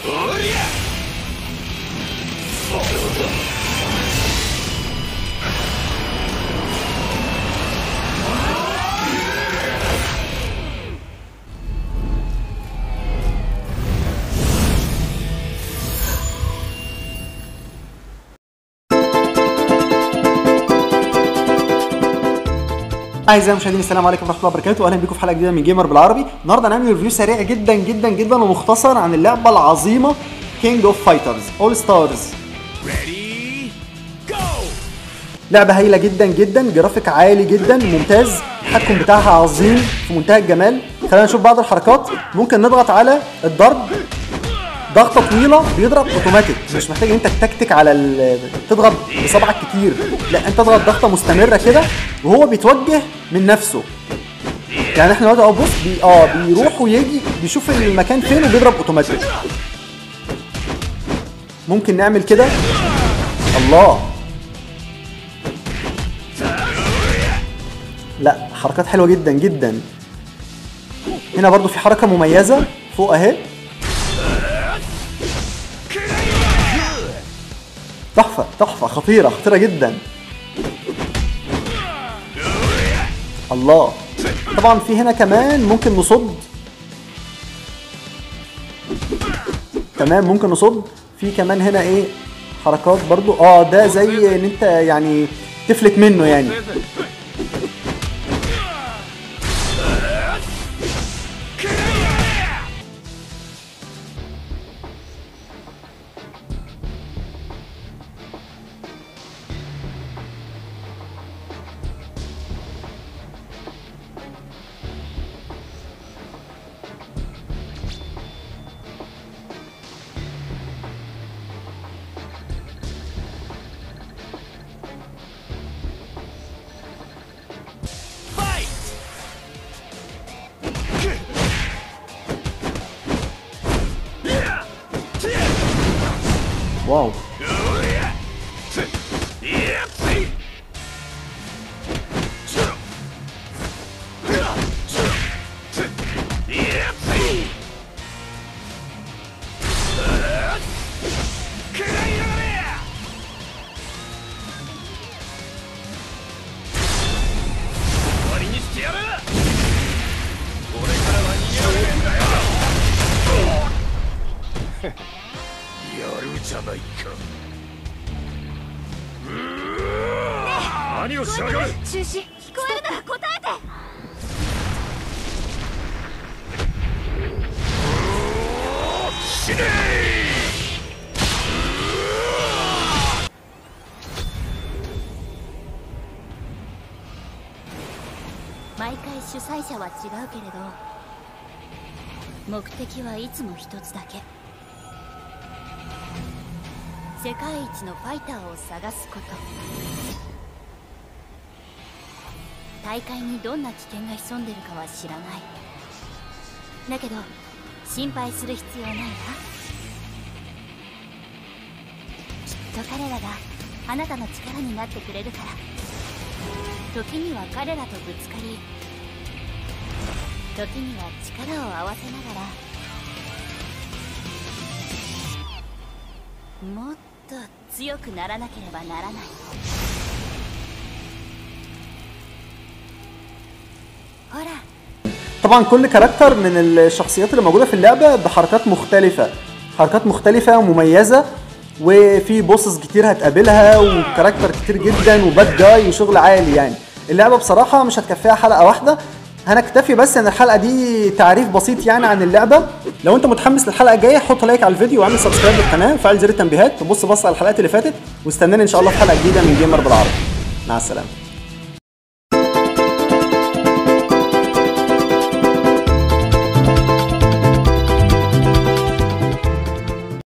اعزائي المشاهدين السلام عليكم ورحمه الله وبركاته واهلا بكم في حلقه جديده من جيمر بالعربي النهارده هنعمل ريفيو سريع جدا جدا جدا ومختصر عن اللعبه العظيمه كينج اوف فايترز اول ستارز Ready, go! لعبه هايله جدا جدا جرافيك عالي جدا ممتاز التحكم بتاعها عظيم في منتهى الجمال خلينا نشوف بعض الحركات ممكن نضغط على الضرب ضغطه طويله بيضرب اوتوماتيك مش محتاج ان انت تكتك على ال- تضغط بصبعك كتير لا انت اضغط ضغطه مستمره كده وهو بيتوجه من نفسه يعني احنا دلوقتي اهو بص بي اه بيروح ويجي بيشوف المكان فين وبيضرب اوتوماتيك ممكن نعمل كده الله لا حركات حلوه جدا جدا هنا برضو في حركه مميزه فوق اهي تحفه تحفه خطيره خطيره جدا الله طبعا في هنا كمان ممكن نصد تمام ممكن نصد في كمان هنا ايه حركات برضو اه ده زي ان انت يعني تفلت منه يعني Fight! واو やるじゃないか何をしやがる中止聞こえるなら答えて死ね毎回主催者は違うけれど目的はいつも一つだけ世界一のファイターを探すこと大会にどんな危険が潜んでるかは知らないだけど心配する必要ないわきっと彼らがあなたの力になってくれるから時には彼らとぶつかり時には力を合わせながらもっと強くならなければならないほら طبعا كل كاركتر من الشخصيات اللي موجوده في اللعبه بحركات مختلفه حركات مختلفه ومميزه وفي بوسز كتير هتقابلها وكاركتر كتير جدا وباد جاي وشغل عالي يعني اللعبه بصراحه مش هتكفيها حلقه واحده هنكتفي بس ان الحلقه دي تعريف بسيط يعني عن اللعبه لو انت متحمس للحلقه الجايه حط لايك على الفيديو واعمل سبسكرايب للقناه وفعل زر التنبيهات وبص بص على الحلقات اللي فاتت واستناني ان شاء الله في حلقه جديده من جيمر بالعربي مع السلامه